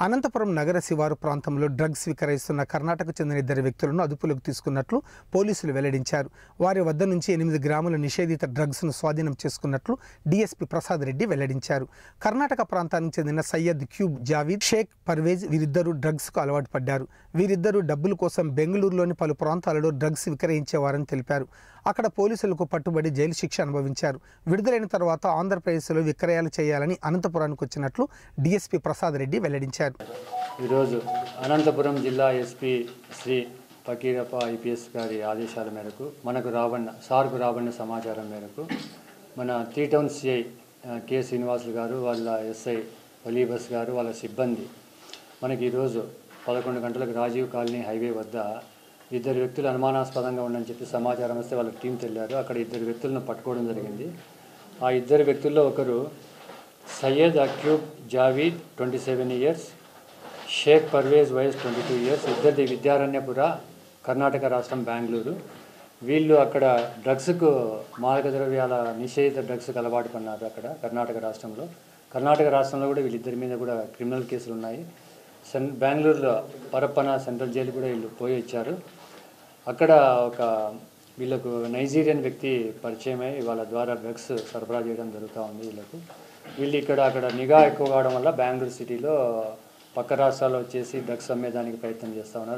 అనంతపురం నగర శివారు ప్రాంతంలో డ్రగ్స్ విక్రయిస్తున్న కర్ణాటక చెందిన ఇద్దరు వ్యక్తులను అదుపులోకి తీసుకున్నట్లు పోలీసులు వెల్లడించారు వారి వద్ద నుంచి ఎనిమిది గ్రాముల నిషేధిత డ్రగ్స్ను స్వాధీనం చేసుకున్నట్లు డీఎస్పీ ప్రసాద్ రెడ్డి వెల్లడించారు కర్ణాటక ప్రాంతానికి చెందిన సయ్యద్ క్యూబ్ జావీద్ షేక్ పర్వేజ్ వీరిద్దరూ డ్రగ్స్కు అలవాటు పడ్డారు వీరిద్దరూ డబ్బుల కోసం బెంగళూరులోని పలు ప్రాంతాలలో డ్రగ్స్ విక్రయించేవారని తెలిపారు అక్కడ పోలీసులకు పట్టుబడి జైలు శిక్ష అనుభవించారు విడుదలైన తర్వాత ఆంధ్రప్రదేశ్లో విక్రయాలు చేయాలని అనంతపురానికి వచ్చినట్లు డీఎస్పీ ప్రసాద్ రెడ్డి వెల్లడించారు ఈరోజు అనంతపురం జిల్లా ఎస్పీ శ్రీ ఫకీరప్ప ఐపీఎస్ గారి ఆదేశాల మేరకు మనకు రాబడిన సార్కు రాబడిన సమాచారం మేరకు మన త్రీ టౌన్ సిఐ ఆ, కె శ్రీనివాసులు గారు వాళ్ళ ఎస్ఐ వలీబస్ గారు వాళ్ళ సిబ్బంది మనకి ఈరోజు పదకొండు గంటలకు రాజీవ్ కాలనీ హైవే వద్ద ఇద్దరు వ్యక్తులు అనుమానాస్పదంగా ఉండని చెప్పి సమాచారం వస్తే వాళ్ళ టీం తెల్లారు అక్కడ ఇద్దరు వ్యక్తులను పట్టుకోవడం జరిగింది ఆ ఇద్దరు వ్యక్తుల్లో ఒకరు Syed Aqib Javeed twenty seven years Sheikh Parvez వయస్ ట్వంటీ టూ ఇయర్స్ ఇద్దరిది విద్యారణ్యపుర కర్ణాటక రాష్ట్రం బెంగళూరు వీళ్ళు అక్కడ డ్రగ్స్కు మాదక ద్రవ్యాల నిషేధిత డ్రగ్స్కి అలవాటు పడినారు అక్కడ కర్ణాటక రాష్ట్రంలో కర్ణాటక రాష్ట్రంలో కూడా వీళ్ళిద్దరి మీద కూడా క్రిమినల్ కేసులు ఉన్నాయి సెన్ బెంగళూరులో పరప్పన సెంట్రల్ జైలు కూడా వీళ్ళు పోయి వచ్చారు అక్కడ ఒక వీళ్ళకు నైజీరియన్ వ్యక్తి పరిచయం అయ్యి వాళ్ళ ద్వారా డ్రగ్స్ సరఫరా చేయడం జరుగుతూ ఉంది వీళ్ళకు వీళ్ళు ఇక్కడ అక్కడ నిఘా ఎక్కువ కావడం వల్ల బెంగళూరు సిటీలో పక్క రాష్ట్రాల్లో వచ్చేసి డ్రగ్స్ అమ్మేదానికి ప్రయత్నం చేస్తూ ఉన్నారు